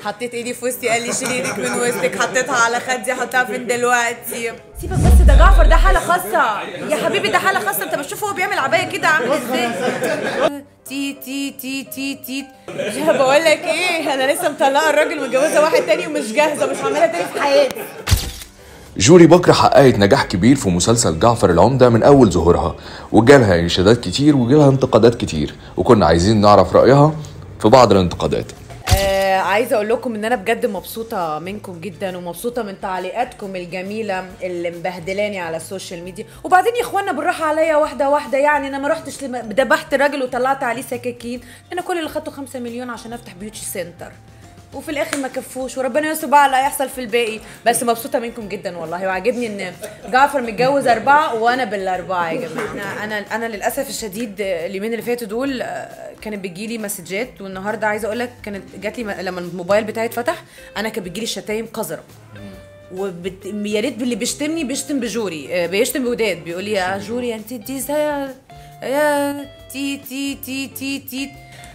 حطيت ايدي في وسطي قال لي شيلي ايدك من وسطك حطيتها على خدي حطها فين دلوقتي سيبك بس ده جعفر ده حاله خاصه يا حبيبي ده حاله خاصه انت بتشوف هو بيعمل عبايه كده عامل ازاي تي تي تي تي تي يا بقول لك ايه انا لسه مطلقه الراجل متجوزه واحد تاني ومش جاهزه مش هعملها تاني في حياتي جوري بكر حققت نجاح كبير في مسلسل جعفر العمدة من أول ظهورها وجالها إنشادات كتير وجالها انتقادات كتير وكنا عايزين نعرف رأيها في بعض الانتقادات آه عايزه اقول لكم ان انا بجد مبسوطه منكم جدا ومبسوطه من تعليقاتكم الجميله اللي مبهدلاني على السوشيال ميديا وبعدين يا اخوانا بالراحه عليا واحده واحده يعني انا ما رحتش لم- ذبحت راجل وطلعت عليه سكاكين انا كل اللي خدته 5 مليون عشان افتح بيوتي سنتر وفي الاخر ما كفوش وربنا يستر بقى على اللي هيحصل في الباقي بس مبسوطه منكم جدا والله وعاجبني ان جعفر متجوز اربعه وانا بالاربعه يا جماعه انا انا انا للاسف الشديد آه، اليومين اللي فاتوا دول آه، كانت بتجيلي مسجات والنهارده عايزه اقول لك كانت جات لي م- لما الموبايل بتاعي اتفتح انا كانت بتجيلي شتايم قذره وبت... يا ريت اللي بيشتمني بيشتم بجوري آه، بيشتم بوداد بيقول لي يا جوري انت دي زي يا تي تي تي تي تي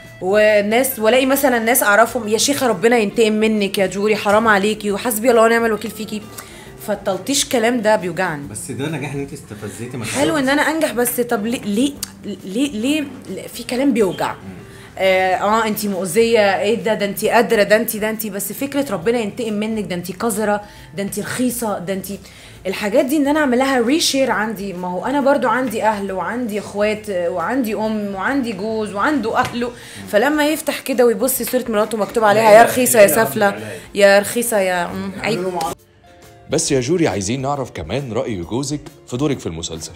وناس والاقي مثلا ناس اعرفهم يا شيخه ربنا ينتقم منك يا جوري حرام عليكي وحسبي الله ونعم الوكيل فيكي فالتلطيش كلام ده بيوجعني بس ده نجاح ان انت استفزيتي مشروع حلو ان انا انجح بس طب ليه ليه ليه, ليه في كلام بيوجع اه, آه انت مؤذيه ايه ده ده انت قادره ده انت ده انت بس فكره ربنا ينتقم منك ده انت قذره ده انت رخيصه ده انت الحاجات دي ان انا اعمل لها ريشير عندي ما هو انا برضو عندي اهل وعندي اخوات آه، وعندي ام وعندي جوز وعنده اهله فلما يفتح كده ويبص صوره مراته مكتوب عليها يا رخيصه يا سافله يا رخيصه يا مم، عيب بس يا جوري عايزين نعرف كمان رأي جوزك في دورك في المسلسل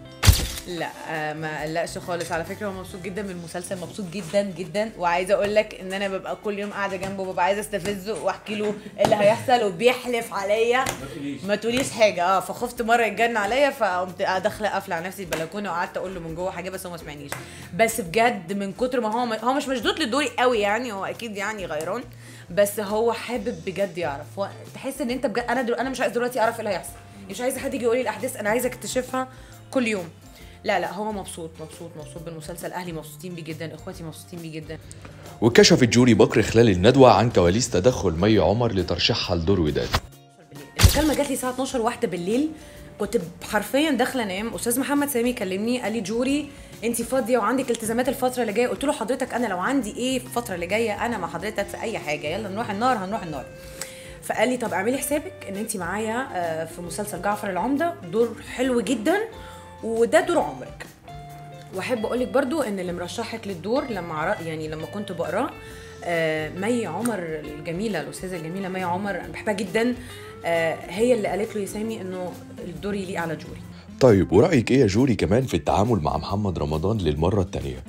لا آه، ما قلقش خالص على فكره هو مبسوط جدا من المسلسل مبسوط جدا جدا وعايزه اقول لك ان انا ببقى كل يوم قاعده جنبه ببقى عايزه استفزه واحكي له إيه اللي هيحصل وبيحلف عليا ما تقوليش حاجه اه فخفت مره يتجن عليا فقمت داخله قافله على نفسي البلكونه وقعدت اقول له من جوه حاجه بس هو ما سمعنيش بس بجد من كتر ما هو هو مش مشدود لدوري قوي يعني هو اكيد يعني غيران بس هو حابب بجد يعرف هو تحس ان انت بجد انا دل... انا مش عايز دلوقتي اعرف ايه اللي هيحصل مش عايزه حد يجي يقول لي الاحداث انا عايزه اكتشفها كل يوم لا لا هو مبسوط مبسوط مبسوط بالمسلسل اهلي مبسوطين بيه جدا اخواتي مبسوطين بيه جدا وكشفت جوري بكر خلال الندوة عن كواليس تدخل مي عمر لترشيحها لدور وداد بالليل المكالمه جات لي الساعه 12 واحده بالليل كنت حرفيا داخله انام استاذ محمد سامي كلمني قال لي جوري انت فاضيه وعندك التزامات الفتره اللي جايه قلت له حضرتك انا لو عندي ايه في الفتره اللي جايه انا مع حضرتك في اي حاجه يلا نروح النار هنروح النار فقال لي طب اعملي حسابك ان انت معايا آه، في مسلسل جعفر العمده دور حلو جدا وده دور عمرك واحب اقول لك برضو ان اللي مرشحك للدور لما عر... يعني لما كنت بقراه آه، مي عمر الجميله الاستاذه الجميله مي عمر انا بحبها جدا آه، هي اللي قالت له يا سامي انه الدور يليق على جوري طيب ورأيك ايه يا جوري كمان في التعامل مع محمد رمضان للمرة التانية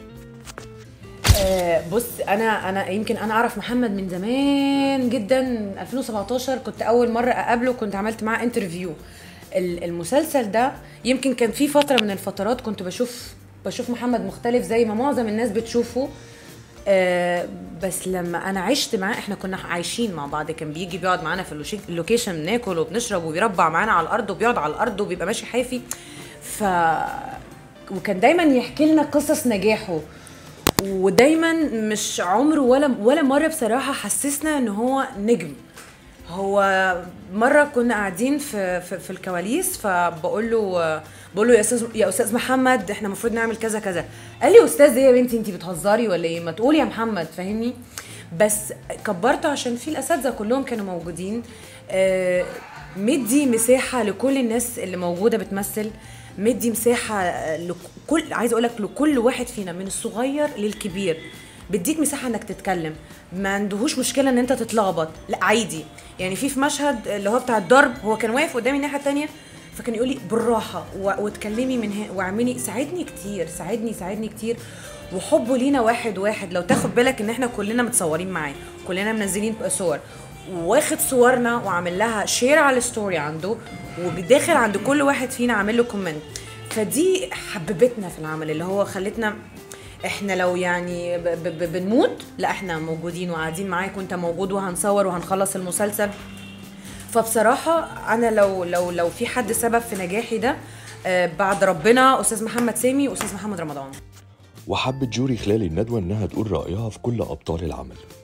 آه، بص انا انا يمكن انا اعرف محمد من زمان جدا 2017 كنت اول مره اقابله كنت عملت معاه انترفيو ال- المسلسل ده يمكن كان في فتره من الفترات كنت بشوف بشوف محمد مختلف زي ما معظم الناس بتشوفه آه بس لما انا عشت معاه احنا كنا عايشين مع بعض كان بيجي بيقعد معانا في اللوشي- اللوكيشن بناكل وبنشرب وبيربع معانا على الارض وبيقعد على الارض وبيبقى ماشي حافي ف وكان دايما يحكي لنا قصص نجاحه ودايما مش عمره ولا ولا مره بصراحه حسسنا ان هو نجم هو مره كنا قاعدين في في, في الكواليس فبقول له بقول له يا استاذ يا استاذ محمد احنا المفروض نعمل كذا كذا قال لي استاذ ايه يا بنتي انت بتهزري ولا ايه ما تقولي يا محمد فاهمني بس كبرته عشان في الاساتذه كلهم كانوا موجودين آه، مدي مساحه لكل الناس اللي موجوده بتمثل مدي مساحه لكل عايز اقول لك لكل واحد فينا من الصغير للكبير بيديك مساحه انك تتكلم ما عندهوش مشكله ان انت تتلخبط لا عادي يعني في في مشهد اللي هو بتاع الضرب هو كان واقف قدامي الناحيه التانية فكان يقول لي بالراحه و- واتكلمي من هنا واعملي ساعدني كتير ساعدني ساعدني كتير وحبه لينا واحد واحد لو تاخد بالك ان احنا كلنا متصورين معاه كلنا منزلين صور واخد صورنا وعامل لها شير على الستوري عنده وداخل عند كل واحد فينا عامل له كومنت فدي حببتنا في العمل اللي هو خلتنا احنا لو يعني ب- ب- ب- بنموت لا احنا موجودين وقاعدين معاك وانت موجود وهنصور وهنخلص المسلسل فبصراحه انا لو لو لو في حد سبب في نجاحي ده آه، بعد ربنا استاذ محمد سامي واستاذ محمد رمضان وحبت جوري خلال الندوة انها تقول رأيها في كل ابطال العمل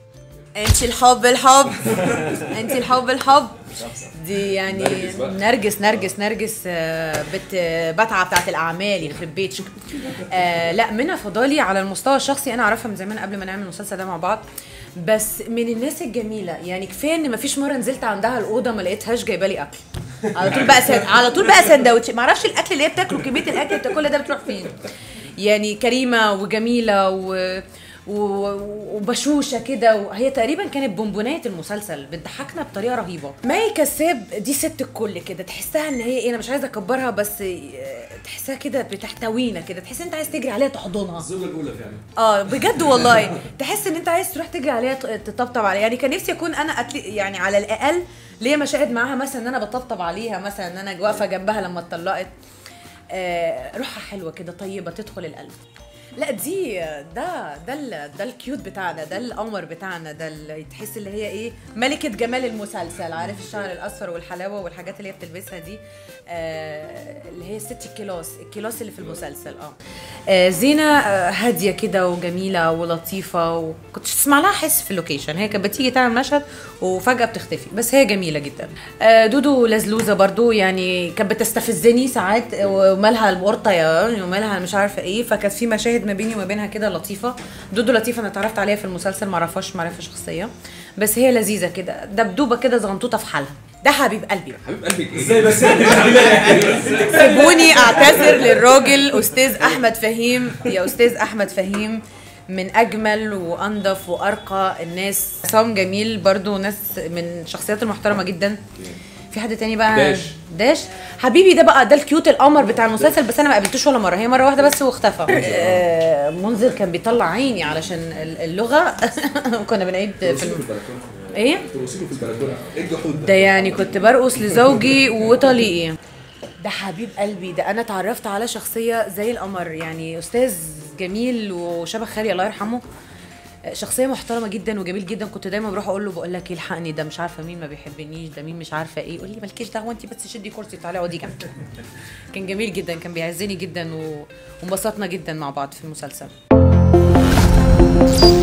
انت الحب الحب انت الحب الحب دي يعني نرجس بقى. نرجس نرجس نرجس آه، بت بتعه بتاعت الاعمال يخرب بيتك آه لا منى فضالي على المستوى الشخصي انا اعرفها من زمان قبل ما نعمل المسلسل ده مع بعض بس من الناس الجميله يعني كفايه ان مفيش مره نزلت عندها الاوضه ما لقيتهاش جايبه لي اكل على طول بقى سند... على طول بقى سندوتش ما اعرفش الاكل اللي هي بتاكله كميه الاكل اللي بتاكلها ده بتروح فين يعني كريمه وجميله و... و- وبشوشه كده وهي تقريبا كانت بونبونات المسلسل بتضحكنا بطريقه رهيبه مي كساب دي ست الكل كده تحسها ان هي ايه انا مش عايزه اكبرها بس آه، تحسها كده بتحتوينا كده تحس ان انت عايز تجري عليها تحضنها الزوجه الاولى فعلا اه بجد والله تحس ان انت عايز تروح تجري عليها ت- تطبطب عليها يعني كان نفسي اكون انا أتلي يعني على الاقل ليا مشاهد معاها مثلا ان انا بطبطب عليها مثلا ان انا واقفه جنبها لما اتطلقت آه روحها حلوه كده طيبه تدخل القلب لا دي ده ده ال- ده الكيوت بتاعنا ده القمر بتاعنا ده اللي تحس اللي هي ايه ملكه جمال المسلسل عارف الشعر الاصفر والحلاوه والحاجات اللي هي بتلبسها دي آه اللي هي ست الكلاس الكلاس اللي في المسلسل اه, آه زينه آه هاديه كده وجميله ولطيفه وكنت تسمع لها حس في اللوكيشن هي كانت بتيجي تعمل مشهد وفجاه بتختفي بس هي جميله جدا آه دودو لزلوزه برضو يعني كانت بتستفزني ساعات ومالها الورطه يا ومالها مش عارفه ايه فكانت في مشاهد ما بيني وما بينها كده لطيفه دودو لطيفه انا اتعرفت عليها في المسلسل ما اعرفهاش معرفه شخصيه بس هي لذيذه كده دبدوبه كده زغنطوطه في حالها ده حبيب قلبي حبيب قلبك ايه ازاي بس يعني سيبوني اعتذر للراجل استاذ احمد فهيم يا استاذ احمد فهيم من اجمل وانضف وارقى الناس عصام جميل برضو ناس من الشخصيات المحترمه جدا في حد تاني بقى داش. داش حبيبي ده بقى ده الكيوت القمر بتاع المسلسل بس انا ما قابلتوش ولا مره هي مره واحده بس واختفى آه، منذر كان بيطلع عيني علشان ال- اللغه كنا بنعيد في الم... ايه ترسيله في البلكونه ايه الجحود ده يعني كنت برقص لزوجي وطليقي ده حبيب قلبي ده انا اتعرفت على شخصيه زي القمر يعني استاذ جميل وشبه خالي الله يرحمه شخصيه محترمه جدا وجميل جدا كنت دايما بروح اقول له بقول لك إيه، الحقني ده مش عارفه مين ما بيحبنيش ده مين مش عارفه ايه يقول لي مالكيش دعوه انت بس شدي كرسي تعالي اقعدي جنبي كان جميل جدا كان بيعزني جدا و- وانبسطنا جدا مع بعض في المسلسل